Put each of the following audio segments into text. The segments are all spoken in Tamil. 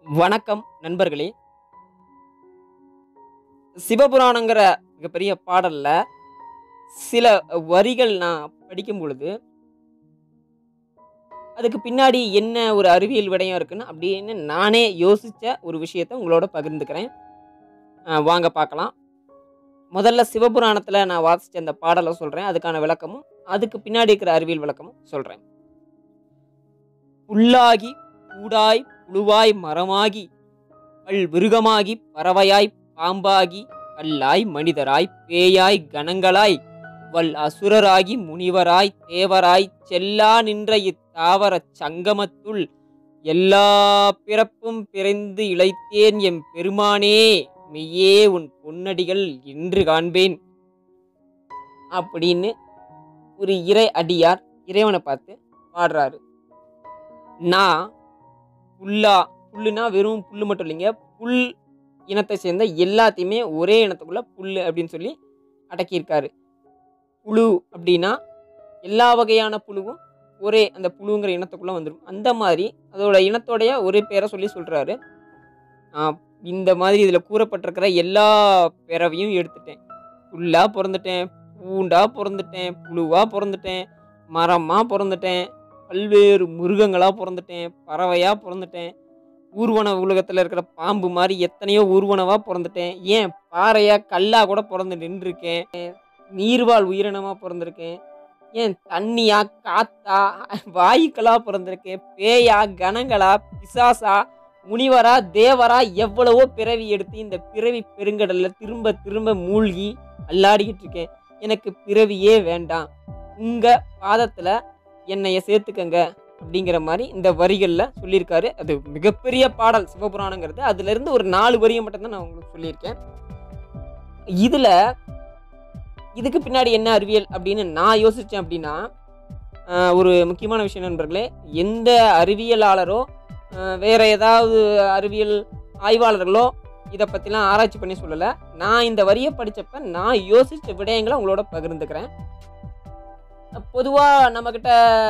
வணக்கம் நண்பர்களே சிவபுராணங்கிற மிகப்பெரிய பாடல்ல சில வரிகள் நான் படிக்கும் பொழுது அதுக்கு பின்னாடி என்ன ஒரு அறிவியல் விடயம் இருக்குன்னு அப்படின்னு நானே யோசிச்ச ஒரு விஷயத்தை உங்களோட பகிர்ந்துக்கிறேன் அஹ் வாங்க பார்க்கலாம் முதல்ல சிவபுராணத்தில் நான் வாசிச்ச அந்த பாடலை சொல்கிறேன் அதுக்கான விளக்கமும் அதுக்கு பின்னாடி இருக்கிற அறிவியல் விளக்கமும் சொல்கிறேன் புல்லாகி பூடாய் புழுவாய் மரமாகி பல் விருகமாகி பறவையாய் பாம்பாகி கல்லாய் மனிதராய் பேயாய் கணங்களாய் வல் அசுரராகி முனிவராய் தேவராய் செல்லா நின்ற இத்தாவரச் சங்கமத்துள் எல்லா பிறப்பும் பிறந்து இளைத்தேன் எம் பெருமானே மெய்யே உன் பொன்னடிகள் இன்று காண்பேன் அப்படின்னு ஒரு இறை அடியார் இறைவனை பார்த்து பாடுறாரு நான் புல்லா புல்லுனா வெறும் புல்லு மட்டும் இல்லைங்க புல் இனத்தை சேர்ந்த எல்லாத்தையுமே ஒரே இனத்துக்குள்ள புல் அப்படின்னு சொல்லி அடக்கியிருக்காரு புழு அப்படின்னா எல்லா வகையான புழுவும் ஒரே அந்த புழுங்கிற இனத்துக்குள்ள வந்துடும் அந்த மாதிரி அதோட இனத்தோடைய ஒரே பேரை சொல்லி சொல்றாரு நான் இந்த மாதிரி இதில் கூறப்பட்டிருக்கிற எல்லா பிறவையும் எடுத்துட்டேன் புல்லா பிறந்துட்டேன் பூண்டா பிறந்துட்டேன் புழுவா பிறந்துட்டேன் மரமா பிறந்துட்டேன் பல்வேறு மிருகங்களாக பிறந்துட்டேன் பறவையாக பிறந்துட்டேன் ஊர்வன உலகத்தில் இருக்கிற பாம்பு மாதிரி எத்தனையோ ஊர்வனவாக பிறந்துட்டேன் ஏன் பாறையா கல்லா கூட பிறந்து நின்றுருக்கேன் நீர்வாழ் உயிரினமாக பிறந்திருக்கேன் ஏன் தண்ணியா காத்தா வாயுக்களா பிறந்திருக்கேன் பேயா கணங்களா பிசாசா முனிவரா தேவரா எவ்வளவோ பிறவி எடுத்து இந்த பிறவி பெருங்கடல்ல திரும்ப திரும்ப மூழ்கி அல்லாடிக்கிட்டு இருக்கேன் எனக்கு பிறவியே வேண்டாம் உங்க பாதத்துல என்னைய சேர்த்துக்கங்க அப்படிங்கிற மாதிரி இந்த வரிகளில் சொல்லியிருக்காரு அது மிகப்பெரிய பாடல் சிவபுராணங்கிறது அதுல இருந்து ஒரு நாலு வரியை மட்டும்தான் நான் உங்களுக்கு சொல்லியிருக்கேன் இதுல இதுக்கு பின்னாடி என்ன அறிவியல் அப்படின்னு நான் யோசிச்சேன் அப்படின்னா ஆஹ், ஒரு முக்கியமான விஷயம் நண்பர்களே எந்த அறிவியலாளரோ ஆஹ், வேற ஏதாவது அறிவியல் ஆய்வாளர்களோ இதை பற்றிலாம் ஆராய்ச்சி பண்ணி சொல்லலை நான் இந்த வரியை படித்தப்ப நான் யோசித்த விடயங்களை உங்களோட பகிர்ந்துக்கிறேன் பொதுவாக நம்மக்கிட்ட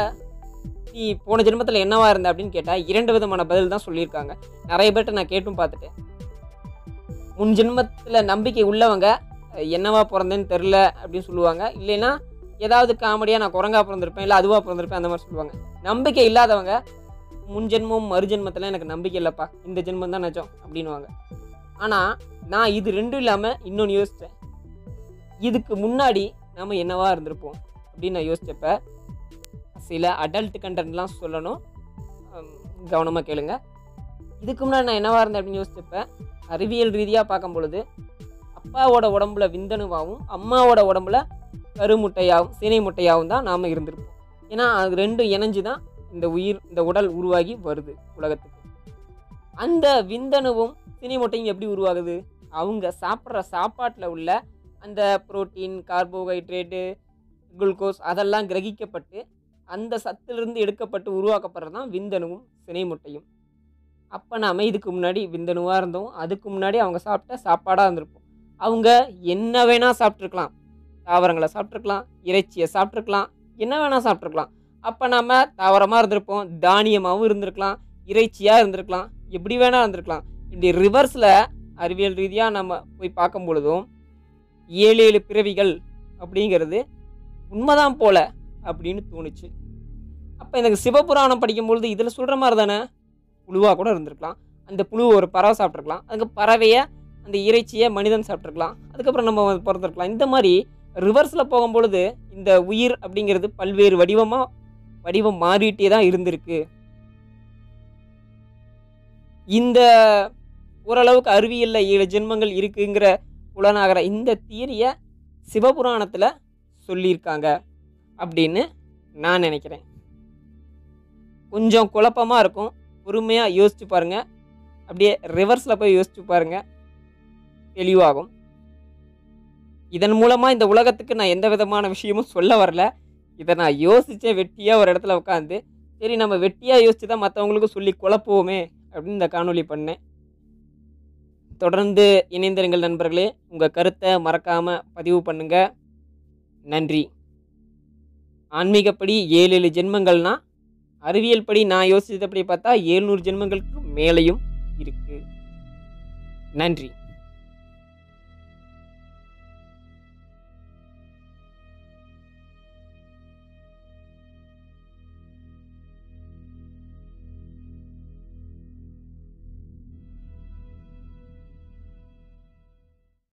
நீ போன ஜென்மத்தில் என்னவா இருந்த அப்படின்னு கேட்டால் இரண்டு விதமான பதில் தான் சொல்லியிருக்காங்க நிறைய பேர்ட்ட நான் கேட்டும் பார்த்துட்டேன் முன் ஜென்மத்தில் நம்பிக்கை உள்ளவங்க அஹ், என்னவா பிறந்தேன்னு தெரில அப்படின்னு சொல்லுவாங்க இல்லைன்னா ஏதாவது காமெடியாக நான் குரங்கா பிறந்திருப்பேன் இல்லை அதுவாக பிறந்திருப்பேன் அந்த மாதிரி சொல்லுவாங்க நம்பிக்கை இல்லாதவங்க முன் ஜென்மம் மறு ஜென்மத்தில் எனக்கு நம்பிக்கை இல்லைப்பா இந்த ஜென்மம் தான் நிஜம் அப்படின்னுவாங்க ஆனால் நான் இது ரெண்டும் இல்லாமல் இன்னொன்று யோசித்தேன் இதுக்கு முன்னாடி நாம் என்னவா இருந்திருப்போம் அப்படின்னு நான் யோசிச்சப்ப சில அடல்ட் கண்டென்ட்லாம் சொல்லணும் கவனமாக கேளுங்க இதுக்கு முன்னாடி நான் என்னவா இருந்தேன் அப்படின்னு யோசிச்சப்ப அறிவியல் ரீதியாக பார்க்கும் பொழுது அப்பாவோட உடம்புல விந்தணுவாகவும் அம்மாவோட உடம்புல கருமுட்டையாகவும் சினை முட்டையாகவும் தான் நாம் இருந்திருப்போம் ஏன்னா அது ரெண்டும் இணைஞ்சு தான் இந்த உயிர் இந்த உடல் உருவாகி வருது உலகத்துக்கு அந்த விந்தணுவும் சினை முட்டையும் எப்படி உருவாகுது அவங்க சாப்பிட்ற சாப்பாட்டில் உள்ள அந்த புரோட்டீன் கார்போஹைட்ரேட்டு குளுக்கோஸ் அதெல்லாம் கிரகிக்கப்பட்டு அந்த சத்திலிருந்து எடுக்கப்பட்டு உருவாக்கப்படுறது தான் விந்தணுவும் சினை முட்டையும் அப்போ நாம் இதுக்கு முன்னாடி விந்தணுவாக இருந்தோம் அதுக்கு முன்னாடி அவங்க சாப்பிட்ட சாப்பாடாக இருந்திருப்போம் அவங்க என்ன வேணால் சாப்பிட்ருக்கலாம் தாவரங்களை சாப்பிட்ருக்கலாம் இறைச்சியை சாப்பிட்ருக்கலாம் என்ன வேணால் சாப்பிட்ருக்கலாம் அப்போ நாம் தாவரமாக இருந்திருப்போம் தானியமாகவும் இருந்திருக்கலாம் இறைச்சியாக இருந்திருக்கலாம் எப்படி வேணால் இருந்திருக்கலாம் இப்படி ரிவர்ஸில் அறிவியல் ரீதியாக நம்ம போய் பார்க்கும் பொழுதும் ஏழு ஏழு பிறவிகள் அப்படிங்கிறது உண்மைதான் போல அப்படின்னு தோணுச்சு அப்போ எனக்கு சிவபுராணம் படிக்கும்பொழுது இதில் சொல்கிற மாதிரி தானே புழுவாக கூட இருந்திருக்கலாம் அந்த புழுவை ஒரு பறவை சாப்பிட்ருக்கலாம் அதுக்கு பறவையை அந்த இறைச்சியை மனிதன் சாப்பிட்ருக்கலாம் அதுக்கப்புறம் நம்ம வந்து பிறந்திருக்கலாம் இந்த மாதிரி ரிவர்ஸில் போகும்பொழுது இந்த உயிர் அப்படிங்கிறது பல்வேறு வடிவமாக வடிவம் மாறிட்டே தான் இருந்திருக்கு இந்த ஓரளவுக்கு அறிவியலில் ஏழு ஜென்மங்கள் இருக்குங்கிற புலனாகிற இந்த தியரியை சிவபுராணத்தில் சொல்லியிருக்காங்க அப்படின்னு நான் நினைக்கிறேன் கொஞ்சம் குழப்பமாக இருக்கும் பொறுமையாக யோசிச்சு பாருங்க அப்படியே ரிவர்ஸில் போய் யோசிச்சு பாருங்க தெளிவாகும் இதன் மூலமாக இந்த உலகத்துக்கு நான் எந்த விதமான விஷயமும் சொல்ல வரல இதை நான் யோசித்தேன் வெட்டியாக ஒரு இடத்துல உட்காந்து சரி நம்ம வெட்டியாக யோசிச்சு தான் மற்றவங்களுக்கும் சொல்லி குழப்புவோமே அப்படின்னு இந்த காணொளி பண்ணேன் தொடர்ந்து இணைந்திருங்கள் நண்பர்களே உங்கள் கருத்தை மறக்காமல் பதிவு பண்ணுங்க நன்றி ஆன்மீகப்படி ஏழு ஏழு ஜென்மங்கள்னா அறிவியல் படி நான் யோசித்தபடி பார்த்தா ஏழ்நூறு ஜென்மங்களுக்கு மேலேயும் இருக்கு நன்றி